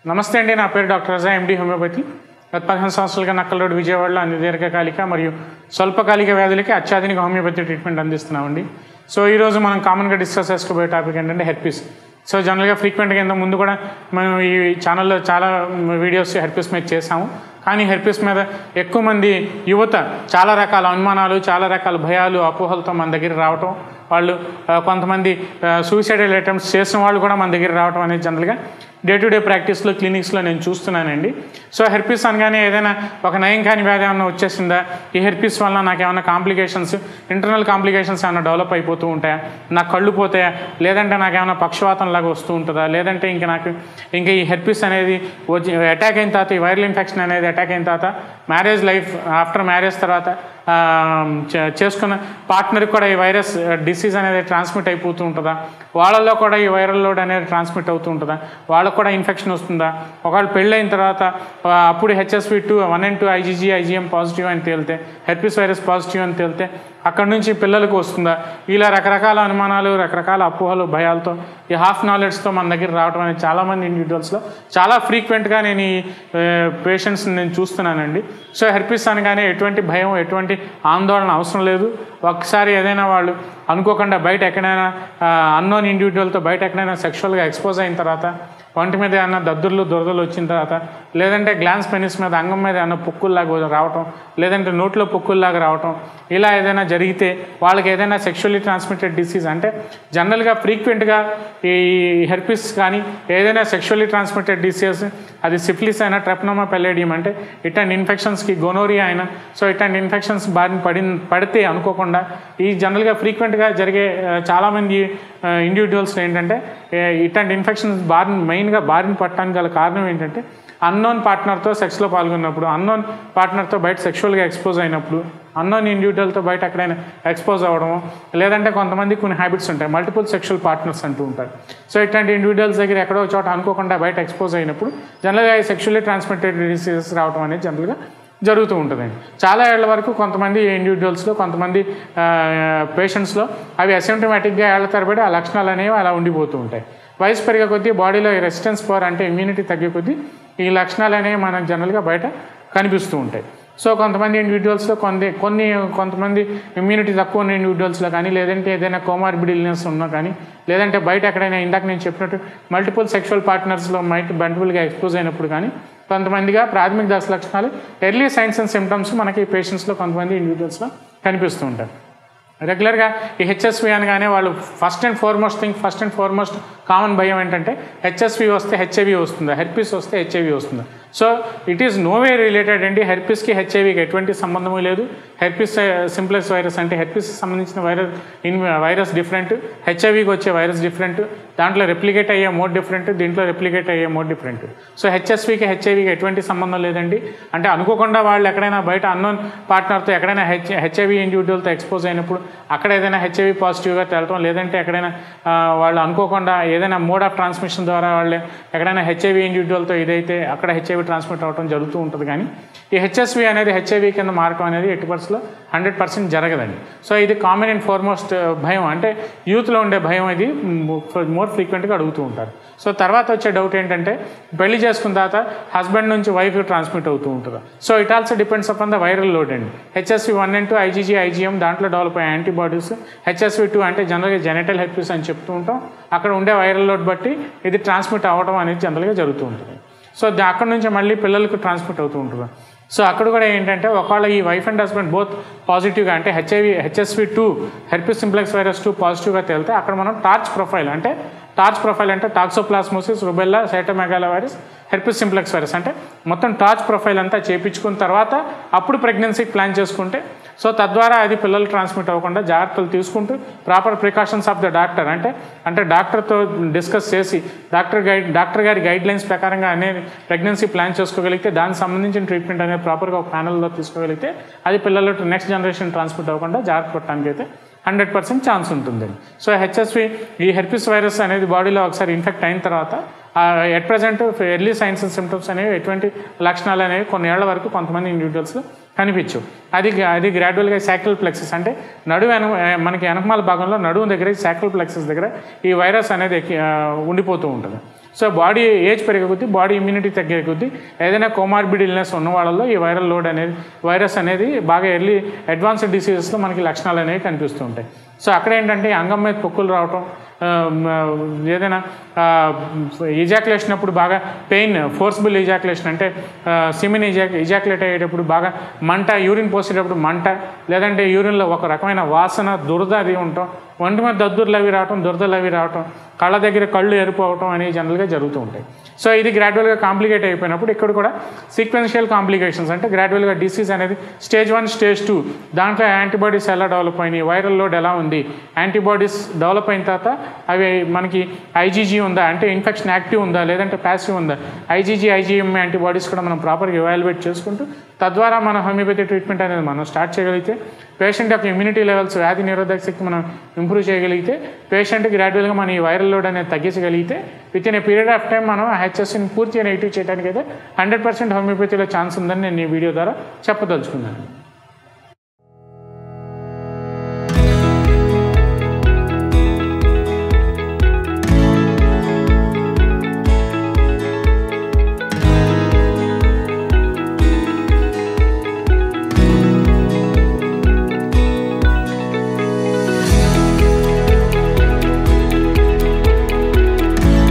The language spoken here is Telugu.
నమస్తే అండి నా పేరు డాక్టర్ రజా ఎండి హోమియోపతి గత పదిహేను సంవత్సరాలుగా నక్కల రోడ్ విజయవాడలో అన్ని దీర్ఘకాలిక మరియు స్వల్పకాలిక వ్యాధులకి అత్యాధునిక హోమియోపతి ట్రీట్మెంట్ అందిస్తున్నామండి సో ఈరోజు మనం కామన్గా డిస్కస్ చేసుకోబోయే టాపిక్ ఏంటంటే హెర్పిస్ సో జనరల్గా ఫ్రీక్వెంట్గా ఇంత ముందు కూడా మనం ఈ ఛానల్లో చాలా వీడియోస్ హెర్పిస్ మీద చేసాము కానీ హెర్పిస్ మీద ఎక్కువ మంది యువత చాలా రకాల అనుమానాలు చాలా రకాల భయాలు అపోహలతో మన దగ్గర రావటం వాళ్ళు ఆ, కొంతమంది సూసైడల్ అటెంప్ట్స్ చేసిన వాళ్ళు కూడా మన దగ్గర రావటం అనేది జనరల్గా డే టు డే ప్రాక్టీస్లో క్లినిక్స్లో నేను చూస్తున్నానండి సో హెర్పిస్ అనగానే ఏదైనా ఒక నయం కాని వ్యాధి ఏమైనా వచ్చేసిందా ఈ హెర్పిస్ వల్ల నాకు ఏమైనా కాంప్లికేషన్స్ ఇంటర్నల్ కాంప్లికేషన్స్ ఏమైనా డెవలప్ అయిపోతూ ఉంటాయా నాకు కళ్ళు పోతాయా లేదంటే నాకు ఏమైనా పక్షవాతం లాగా వస్తూ ఉంటుందా లేదంటే ఇంకా నాకు ఇంకా ఈ హెర్పిస్ అనేది వచ్చి అటాక్ అయిన తర్వాత ఈ వైరల్ ఇన్ఫెక్షన్ అనేది అటాక్ అయిన తర్వాత మ్యారేజ్ లైఫ్ ఆఫ్టర్ మ్యారేజ్ తర్వాత ఆ, చే- చేసుకున్న పార్ట్నర్కి కూడా ఈ వైరస్ డిసీజ్ అనేది ట్రాన్స్మిట్ అయిపోతూ ఉంటుందా వాళ్ళల్లో కూడా ఈ వైరల్ లోడ్ అనేది ట్రాన్స్మిట్ అవుతూ ఉంటుందా వాళ్ళకు కూడా ఇన్ఫెక్షన్ వస్తుందా ఒకవేళ పెళ్ళైన తర్వాత ఆ, అప్పుడు HSV two one and two IgG IgM positive అని తేలితే హెర్పిస్ వైరస్ పాజిటివ్ అని తేలితే అక్కడ నుంచి పిల్లలకు వస్తుందా ఇలా రకరకాల అనుమానాలు రకరకాల అపోహలు భయాలతో ఈ హాఫ్ నాలెడ్జ్తో మన దగ్గర రావడం అనేది చాలామంది ఇండివిజువల్స్లో చాలా ఫ్రీక్వెంట్గా నేను ఈ పేషెంట్స్ని నేను చూస్తున్నానండి సో హెర్పిస్ అనగానే ఎటువంటి భయం ఎటువంటి ఆందోళన అవసరం లేదు ఒకసారి ఏదైనా వాళ్ళు అనుకోకుండా బయట ఎక్కడైనా అన్నోన్ ఇండివిజువల్తో బయట ఎక్కడైనా సెక్షువల్గా ఎక్స్పోజ్ అయిన తర్వాత ఒంటి మీద ఏమన్నా దద్దుర్లు దురదలు వచ్చిన తర్వాత లేదంటే గ్లాన్స్ పెనిస్ మీద అంగం మీద ఏమన్నా పొక్కుల్లాగా రావటం లేదంటే నోట్లో పొక్కుల్లాగా రావటం ఇలా ఏదైనా జరిగితే వాళ్ళకి ఏదైనా సెక్షువల్లీ ట్రాన్స్మిటెడ్ డిసీజ్ అంటే జనరల్గా ఫ్రీక్వెంట్గా ఈ హెర్పిస్ కానీ ఏదైనా సెక్షువల్లీ ట్రాన్స్మిటెడ్ డిసీజ్ అది సిఫిలిస్ అయినా ట్రెప్నోమా పెల్లేడియం అంటే ఇట్లాంటి ఇన్ఫెక్షన్స్కి గొనోరియా అయినా సో ఇట్లాంటి ఇన్ఫెక్షన్స్ బారిన పడి పడితే అనుకోకుండా ఈ జనరల్గా ఫ్రీక్వెంట్గా జరిగే ఆ, చాలామంది ఇండివిజువల్స్ ఏంటంటే ఏ, ఇట్లాంటి ఇన్ఫెక్షన్స్ బారిన మెయిన్గా బారిన పట్టడానికి గల కారణం ఏంటంటే అన్నోన్ పార్ట్నర్తో సెక్స్లో పాల్గొన్నప్పుడు అన్నోన్ పార్ట్నర్తో బయట సెక్షువల్గా ఎక్స్పోజ్ అయినప్పుడు అన్నోన్ ఇండివిజువల్తో బయట ఎక్కడైనా ఎక్స్పోజ్ అవ్వడము లేదంటే కొంతమంది కొన్ని హ్యాబిట్స్ ఉంటాయి మల్టిపుల్ సెక్షువల్ పార్ట్నర్స్ అంటూ ఉంటారు సో ఇట్లాంటి ఇండివిజువల్స్ దగ్గర ఎక్కడో ఒక చోట అనుకోకుండా బయట ఎక్స్పోజ్ అయినప్పుడు జనరల్గా ఈ సెక్షువల్లీ ట్రాన్స్మిటెడ్ డిసీజెస్ రావడం అనేది జనరల్గా జరుగుతూ ఉంటుందండి చాలా ఏళ్ల వరకు కొంతమంది ఇండివిజువల్స్లో కొంతమంది పేషెంట్స్లో అవి అసిమ్టమాటిక్గా ఏళ్ల తరబడి ఆ లక్షణాలు అనేవి అలా ఉండిపోతూ ఉంటాయి వయసు పెరిగే కొద్దీ బాడీలో ఈ రెసిస్టెన్స్ పవర్ అంటే ఇమ్యూనిటీ తగ్గే కొద్దీ ఈ లక్షణాలు అనేవి మనకు జనరల్గా బయట కనిపిస్తూ ఉంటాయి సో కొంతమంది ఇండివిజువల్స్లో కొన్ని కొన్ని కొంతమంది ఇమ్యూనిటీ తక్కువ ఉన్న ఇండివిజువల్స్లో కానీ లేదంటే ఏదైనా కోమార్బిడ్ ఇల్నెస్ ఉన్నా కానీ లేదంటే బయట ఎక్కడైనా ఇందాక నేను చెప్పినట్టు మల్టిపుల్ సెక్షువల్ పార్ట్నర్స్లో మైట్ బంటిబుల్గా ఎక్స్పోజ్ అయినప్పుడు కానీ కొంతమందిగా ప్రాథమిక దశ లక్షణాలు ఎర్లీ సైన్స్ అండ్ సిమ్టమ్స్ మనకి పేషెంట్స్లో కొంతమంది ఇండివిజువల్స్లో కనిపిస్తూ ఉంటాయి రెగ్యులర్గా ఈ హెచ్ఎస్వి అనగానే వాళ్ళు first and foremost thing first and foremost common భయం ఏంటంటే హెచ్ఎస్వి వస్తే హెచ్ఐవి వస్తుందా హెర్పిస్ వస్తే హెచ్ఐవి వస్తుందా so it is no way related అండి హెర్పిస్కి హెచ్ఐవికి ఎటువంటి సంబంధము లేదు హెర్పిస్ సింప్లెక్స్ వైరస్ అంటే హెర్పిస్ సంబంధించిన వైరస్ ఇన్ వైరస్ డిఫరెంట్ హెచ్ఐవికి వచ్చే వైరస్ డిఫరెంట్ దాంట్లో రెప్లికేట్ అయ్యే మోడ్ డిఫరెంట్ దీంట్లో రెప్లికేట్ అయ్యే మోడ్ డిఫరెంట్ సో హెచ్ఎస్వికి హెచ్ఐవికి ఎటువంటి సంబంధం లేదండి అంటే అనుకోకుండా వాళ్ళు ఎక్కడైనా బయట అన్నోన్ పార్ట్నర్తో ఎక్కడైనా హెచ్ హెచ్ఐవి ఇండివిజువల్తో ఎక్స్పోజ్ అయినప్పుడు అక్కడ ఏదైనా హెచ్ఐవి పాజిటివ్గా తేలటం లేదంటే ఎక్కడైనా ఆ, వాళ్ళు అనుకోకుండా ఏదైనా మోడ్ ఆఫ్ ట్రాన్స్మిషన్ ద్వారా వాళ్ళు ఎక్కడైనా హెచ్ఐవి ఇండివిజువల్తో ఇదైతే అక్కడ హెచ్ఐవి ట్రాన్స్మిట్ అవ్వడం జరుగుతూ ఉంటుంది కానీ ఈ హెచ్ఎస్వి అనేది హెచ్ఐవి కింద మారటం అనేది ఎట్టి పరిస్థితుల్లో హండ్రెడ్ పర్సెంట్ జరగదండి సో ఇది కామన్ అండ్ ఫార్మోస్ట్ భయం అంటే యూత్లో ఉండే భయం ఇది మోర్ ఫ్రీక్వెంట్గా అడుగుతూ ఉంటారు సో తర్వాత వచ్చే డౌట్ ఏంటంటే పెళ్లి చేసుకున్న తర్వాత హస్బెండ్ నుంచి వైఫ్ ట్రాన్స్మిట్ అవుతూ ఉంటుంది so it also depends upon the viral load అండి HSV one and two IgG IgM దాంట్లో డెవలప్ అయ్యే యాంటీబాడీస్ హెచ్ఎస్వి టూ అంటే జనరల్గా జెనటల్ హెర్పిస్ అని చెప్తూ ఉంటాం అక్కడ ఉండే వైరల్ లోడ్ బట్టి ఇది ట్రాన్స్మిట్ అవ్వడం అనేది జనరల్గా జరుగుతూ ఉంటుంది సో దా- అక్కడ నుంచి మళ్ళీ పిల్లలకు ట్రాన్స్మిట్ అవుతూ ఉంటుంది సో అక్కడ కూడా ఏంటంటే ఒకవేళ ఈ వైఫ్ అండ్ హస్బెండ్ బోత్ పాజిటివ్గా అంటే HIV HSV two herpes simplex virus two పాజిటివ్గా తేలితే అక్కడ మనం టార్చ్ ప్రొఫైల్ అంటే టార్చ్ ప్రొఫైల్ అంటే toxoplasmosis rubella cytomegalo virus herpes simplex virus అంటే మొత్తం టార్చ్ ప్రొఫైల్ అంతా చేపించుకున్న తర్వాత అప్పుడు ప్రెగ్నెన్సీకి ప్లాన్ చేసుకుంటే సో తద్వారా అది పిల్లలు ట్రాన్స్మిట్ అవ్వకుండా జాగ్రత్తలు తీసుకుంటూ proper precautions of the doctor అంటే అంటే డాక్టర్తో డిస్కస్ చేసి డాక్టర్ గైడ్ డాక్టర్ గారి గైడ్ లైన్స్ ప్రకారంగా అనేది ప్రెగ్నెన్సీ ప్లాన్ చేసుకోగలిగితే దానికి సంబంధించిన ట్రీట్మెంట్ అనేది ప్రాపర్గా ఒక ప్యానల్లో తీసుకోగలిగితే అది పిల్లలు నెక్స్ట్ జనరేషన్ ట్రాన్స్మిట్ అవ్వకుండా జాగ్రత్త పట్టడానికి అయితే హండ్రెడ్ పర్సెంట్ ఛాన్స్ ఉంటుందండి సో హెచ్ఎస్వి ఈ హెర్పిస్ వైరస్ అనేది బాడీలో ఒకసారి ఇన్ఫెక్ట్ అయిన తర్వాత at present early signs and symptoms అనేవి ఎటువంటి లక్షణాలు అనేవి కొన్ని ఏళ్ల వరకు కొంతమంది ఇండివిజువల్స్లో కనిపించు అది అది గ్రాడ్యువల్గా సాకిల్ ప్లెక్సెస్ అంటే నడువు వెన మనకి వెనకమాల భాగంలో నడుము దగ్గర సాకిల్ ప్లెక్సెస్ దగ్గర ఈ వైరస్ అనేది ఎక్కి- ఆ, ఉండిపోతూ ఉంటుంది సో బాడీ ఏజ్ పెరిగే కొద్దీ బాడీ ఇమ్యూనిటీ తగ్గే కొద్దీ ఏదైనా కోమార్బిడ్ ఇల్నెస్ ఉన్న వాళ్ళలో ఈ వైరల్ లోడ్ అనేది వైరస్ అనేది బాగా ఎర్లీ అడ్వాన్స్డ్ డిసీజెస్లో మనకి లక్షణాలు అనేవి కనిపిస్తూ ఉంటాయి సో అక్కడ ఏంటంటే ఈ అంగం మీద పొక్కులు రావటం ఆ, మ, ఏదైనా ఇజాక్యులేషన్ అప్పుడు బాగా పెయిన్ ఫోర్స్బుల్ ఇజాక్యులేషన్ అంటే సిమిన్ ఇజా ఇజాక్యులేట్ అయ్యేటప్పుడు బాగా మంట యూరిన్ పోసేటప్పుడు మంట లేదంటే యూరిన్లో ఒక రకమైన వాసన దురద అది ఉండటం ఒంటి మీద దద్దుర్లు అవి రావటం దురదలు అవి రావటం కళ్ళ దగ్గర కళ్ళు ఎరుపు అవటం అనేవి జనరల్గా జరుగుతూ ఉంటాయి సో ఇది గ్రాడ్యువల్గా కాంప్లికేట్ అయిపోయినప్పుడు ఇక్కడ కూడా సీక్వెన్షియల్ కాంప్లికేషన్స్ అంటే గ్రాడ్యువల్గా డిసీజ్ అనేది స్టేజ్ వన్ స్టేజ్ టూ దాంట్లో యాంటీబాడీస్ ఎలా డెవలప్ అయినాయి వైరల్ లోడ్ ఎలా ఉంది యాంటీబాడీస్ డెవలప్ అయిన తర్వాత అవి మనకి ఐజీజీ ఉందా అంటే ఇన్ఫెక్షన్ యాక్టివ్ ఉందా లేదంటే ప్యాసివ్ ఉందా ఐజీజీ ఐజీఎం యాంటీబాడీస్ కూడా మనం ప్రాపర్గా ఎవాల్యుయేట్ చేసుకుంటూ తద్వారా మన హోమియోపతి ట్రీట్మెంట్ అనేది మనం స్టార్ట్ చేయగలిగితే పేషెంట్ యొక్క ఇమ్యూనిటీ లెవెల్స్ వ్యాధి నిరోధక శక్తి మనం ఇంప్రూవ్ చేయగలిగితే పేషెంట్ గ్రాడ్యువల్గా మన ఈ వైరల్ లోడ్ అనేది తగ్గించగలిగితే within a period of time మనం హెచ్ఎస్ని పూర్తిగా నెగిటివ్ చేయడానికి అయితే హండ్రెడ్ పర్సెంట్ హోమియోపతిలో ఛాన్స్ ఉందని నేను ఈ వీడియో ద్వారా చెప్పదలుచుకున్నాను